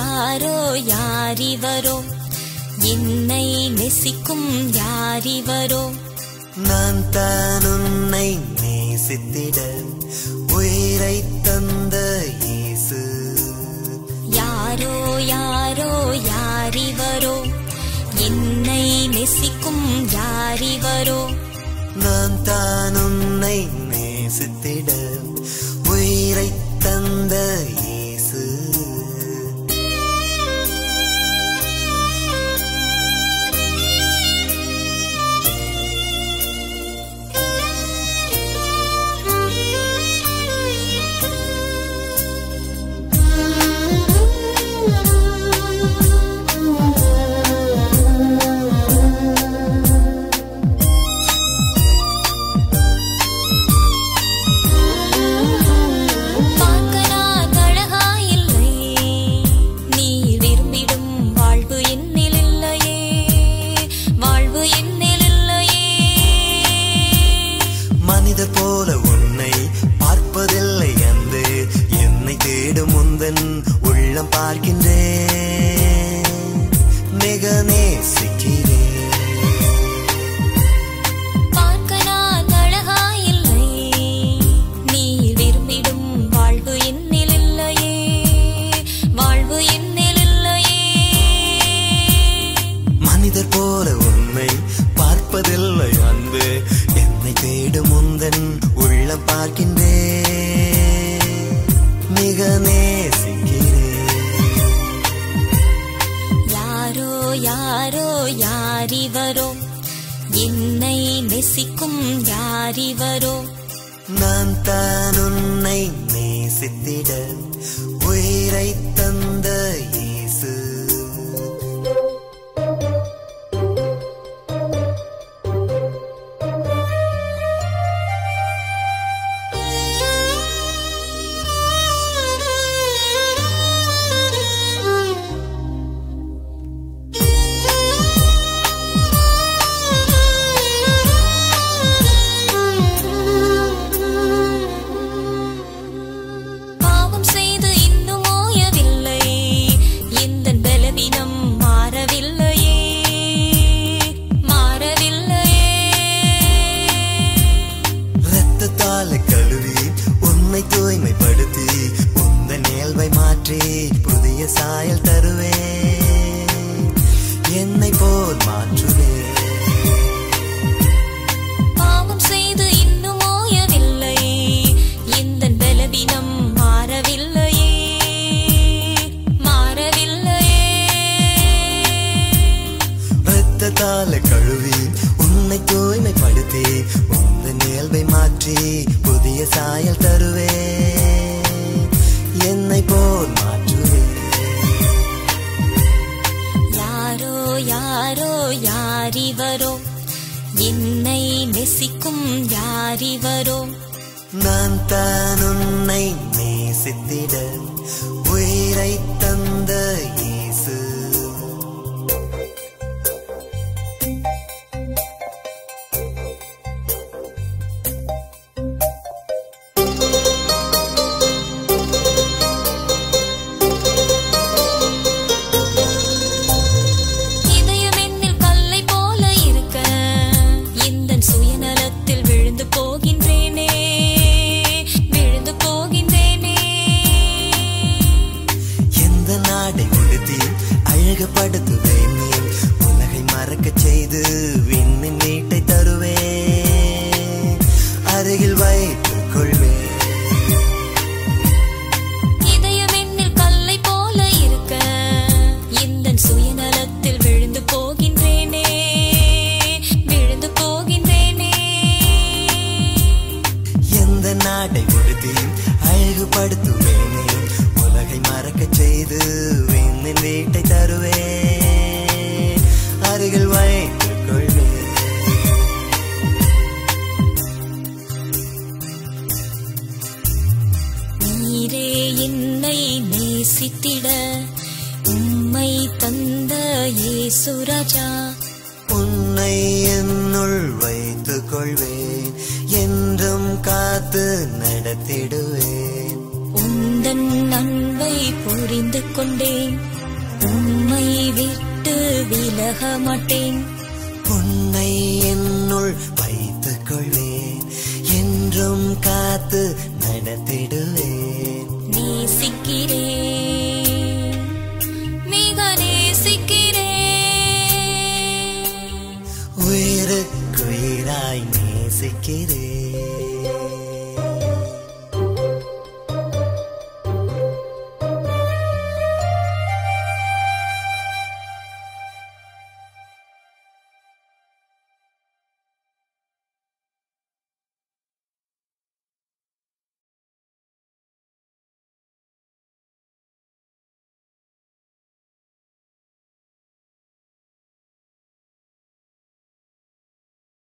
யாரோ யாரிவரோ என்னை நெசிக்கும் யாரிவரோ நான் தான் உன்னை நேசித்திட உயிரை தந்த இயேசு யாரோ யாரோ யாரிவரோ என்னை நெசிக்கும் யாரிவரோ நான் தான் உன்னை நேசித்திட உயிரை தந்த இயேசு பார்க்க நான் அழகாயில்லை நீ விரும்பிடும் வாழ்வு என்னில் இல்லையே வாழ்வு என்னில் இல்லையே மனிதர் போல உன்னை பார்ப்பதில்லை அன்று என்னை தேடும் முந்தன் உள்ளம் பார்க்கின்றேன் மிக நேசிக்கிறேன் பார்க்க நான் அழகாயில்லை நீ விரும்பிடும் வாழ்வு என்னில் இல்லையே வாழ்வு என்னில் இல்லையே மனிதர் போல உன்னை பார்ப்பதில்லை அன்பு என்னை தேடும் முந்தன் உள்ளம் பார்க்கின்றேன் மிக நேசிக்கிறேன் யாரோ யாரோ யாரிவரோ என்னை நெசிக்கும் யாரிவரோ நான் தான் உன்னை நேசித்திட உயிரை தந்த இயேசு பாவம் செய்து இன்னும் ஓயவில்லை எந்தன் பலவீனம் மாறவில்லையே மாறவில்லையே ரத்தத்தால கழுவி உன்னை தூய்மைப்படுத்தி உந்த நியல்வை மாற்றி புதிய சாயல் தருவேன் என்னை போல் மாற்றுவேன் பாவம் செய்து இன்னும் ஓயவில்லை எந்தன் பலவீனம் மாறவில்லையே மாறவில்லையே ரத்தத்தால கழுவி உன்னை தூய்மைப்படுத்தி உந்த நியல்வை மாற்றி புதிய சாயல் தருவேன் என்னை போல் மாற்றுவேன் யாரோ யாரோ யாரிவரோ என்னை நெசிக்கும் யாரிவரோ நான் தான் உன்னை நேசித்திட உயிரை தந்த இயேசு இதயம் என்னில் கல்லை போல இருக்க எந்தன் சுயநலத்தில் விழுந்து போகின்றேனே விழுந்து போகின்றேனே எந்த நாடை உடுத்தி அழகுபடுத்துவேன் நீ உலகை மறக்கச் செய்து விண்ணின் வீட்டை தருவேன் அருகில் வைத்துக் கொள்வேன் இதயம் என்னில் கல்லை போல இருக்க எந்தன் சுயநலத்தில் விழுந்து போகின்றேனே விழுந்து போகின்றேனே எந்த நாடை உடுத்தி அழகுபடுத்துவேனே உலகை மறக்கச் செய்து விண்ணின் வீட்டை தருவேன் அருகில் வைத்துக் கொள்வேன் நீரே என்னை நேசித்திட உம்மை தந்த இயேசுராஜா உன்னை என்னுள் வைத்துக் கொள்வேன் என்றும் காத்து நடத்திடுவேன் உந்தன் அன்பை புரிந்து கொண்டேன் உம்மை விட்டு விலக மாட்டேன் உன்னை என்னுள் வைத்துக் கொள்வேன் என்றும் காத்து நடத்திடுவேன் நேசிக்கிறேன்